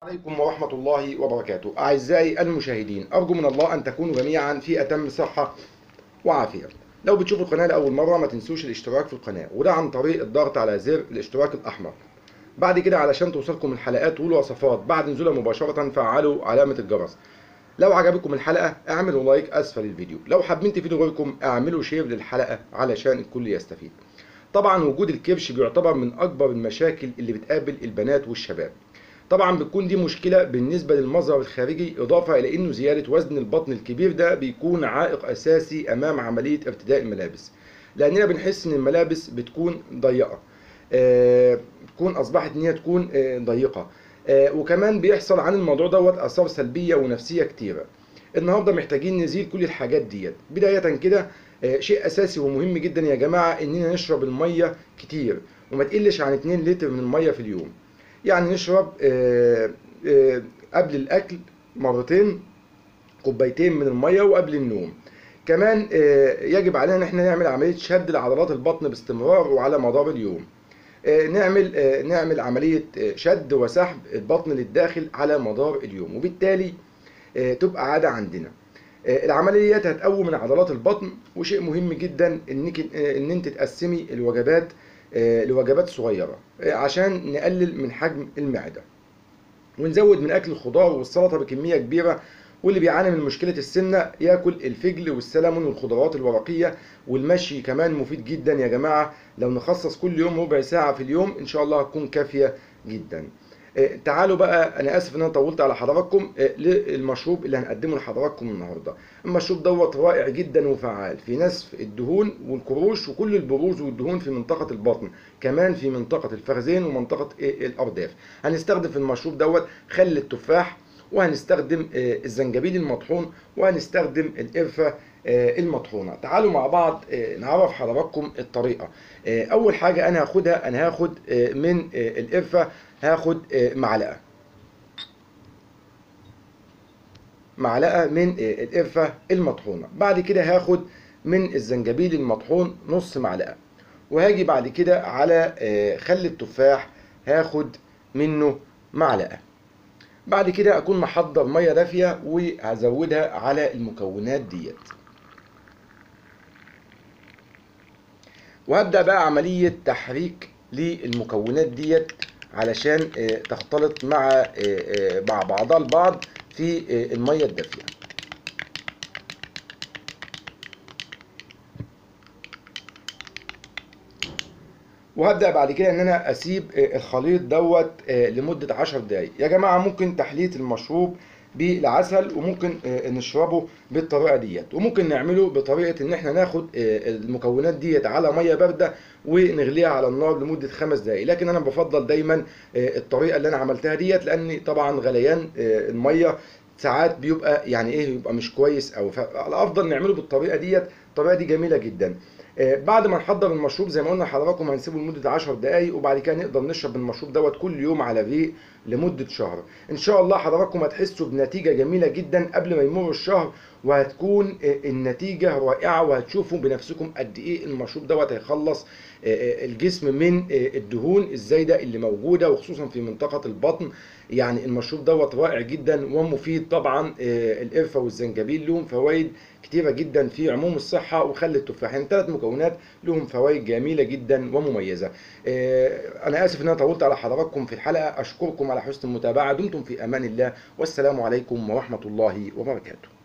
عليكم ورحمة الله وبركاته أعزائي المشاهدين أرجو من الله أن تكونوا جميعا في أتم صحة وعافية لو بتشوفوا القناة لأول مرة ما تنسوش الاشتراك في القناة وده عن طريق الضغط على زر الاشتراك الأحمر بعد كده علشان توصلكم الحلقات والوصفات بعد نزولها مباشرة فعلوا علامة الجرس لو عجبكم الحلقة اعملوا لايك أسفل الفيديو لو حابين تفيدوا غيركم اعملوا شير للحلقة علشان الكل يستفيد طبعا وجود الكرش بيعتبر من أكبر المشاكل اللي بتقابل البنات والشباب طبعا بتكون دي مشكلة بالنسبة للمظهر الخارجي إضافة إلى إنه زيادة وزن البطن الكبير ده بيكون عائق أساسي أمام عملية ارتداء الملابس لأننا بنحس إن الملابس بتكون ضيقة آه، بتكون أصبحت إن هي تكون آه، ضيقة آه، وكمان بيحصل عن الموضوع دوت آثار سلبية ونفسية كتيرة النهارده محتاجين نزيل كل الحاجات ديت بداية كده آه، شيء أساسي ومهم جدا يا جماعة إننا نشرب المية كتير وما تقلش عن 2 لتر من المية في اليوم يعني نشرب آه، آه، قبل الأكل مرتين كوبايتين من المية وقبل النوم كمان آه، يجب علينا ان احنا نعمل عملية شد لعضلات البطن باستمرار وعلى مدار اليوم آه، نعمل آه، نعمل عملية آه، شد وسحب البطن للداخل على مدار اليوم وبالتالي آه، تبقى عادة عندنا آه، العملية ديت هتقوي من عضلات البطن وشيء مهم جدا انك آه، ان انت تقسمي الوجبات آه، لوجبات صغيرة آه، عشان نقلل من حجم المعدة ونزود من اكل الخضار والسلطه بكميه كبيره واللي بيعاني من مشكله السمنه ياكل الفجل والسلمون والخضروات الورقيه والمشي كمان مفيد جدا يا جماعه لو نخصص كل يوم ربع ساعه في اليوم ان شاء الله هتكون كافيه جدا آه، تعالوا بقى انا اسف ان انا طولت على حضراتكم آه، للمشروب اللي هنقدمه لحضراتكم النهارده المشروب دوت رائع جدا وفعال في نسف الدهون والكروش وكل البروز والدهون في منطقه البطن كمان في منطقه الفخذين ومنطقه آه، الارداف هنستخدم في المشروب دوت خل التفاح وهنستخدم آه، الزنجبيل المطحون وهنستخدم القرفه آه، المطحونه تعالوا مع بعض آه، نعرف حضراتكم الطريقه آه، اول حاجه انا هاخدها انا هاخد آه، من آه، القرفه هاخد آه، معلقه معلقه من آه، القرفه المطحونه بعد كده هاخد من الزنجبيل المطحون نص معلقه وهاجي بعد كده على آه، خل التفاح هاخد منه معلقه بعد كده اكون محضر ميه دافيه وهزودها على المكونات ديت وهبدا بقى عمليه تحريك للمكونات ديت علشان آه، تختلط مع آه، آه، مع بعضها البعض في آه، الميه الدافيه وهبدا بعد كده ان انا اسيب آه، الخليط دوت آه، لمده 10 دقائق يا جماعه ممكن تحليه المشروب بالعسل وممكن آه، نشربه بالطريقه ديت وممكن نعمله بطريقه ان احنا ناخد آه، المكونات ديت على ميه بارده ونغليها على النار لمده خمس دقائق لكن انا بفضل دايما آه، الطريقه اللي انا عملتها ديت لان طبعا غليان آه، الميه ساعات بيبقى يعني ايه يبقى مش كويس او فالافضل نعمله بالطريقه ديت الطريقه دي جميله جدا آه، بعد ما نحضر المشروب زي ما قلنا لحضراتكم هنسيبه لمده 10 دقائق وبعد كده نقدر نشرب المشروب دوت كل يوم على الريق لمده شهر ان شاء الله حضراتكم هتحسوا بنتيجه جميله جدا قبل ما يمر الشهر وهتكون آه، النتيجه رائعه وهتشوفوا بنفسكم قد ايه المشروب دوت هيخلص آه، آه، الجسم من آه، الدهون الزايده اللي موجوده وخصوصا في منطقه البطن يعني المشروب دوت رائع جدا ومفيد طبعا آه، القرفه والزنجبيل لهم فوائد كتيره جدا في عموم الصحه وخل التفاح يعني ثلاث مكونات لهم فوائد جميله جدا ومميزه آه، انا اسف ان انا طولت على حضراتكم في الحلقه اشكركم على حسن المتابعه دمتم في امان الله والسلام عليكم ورحمه الله وبركاته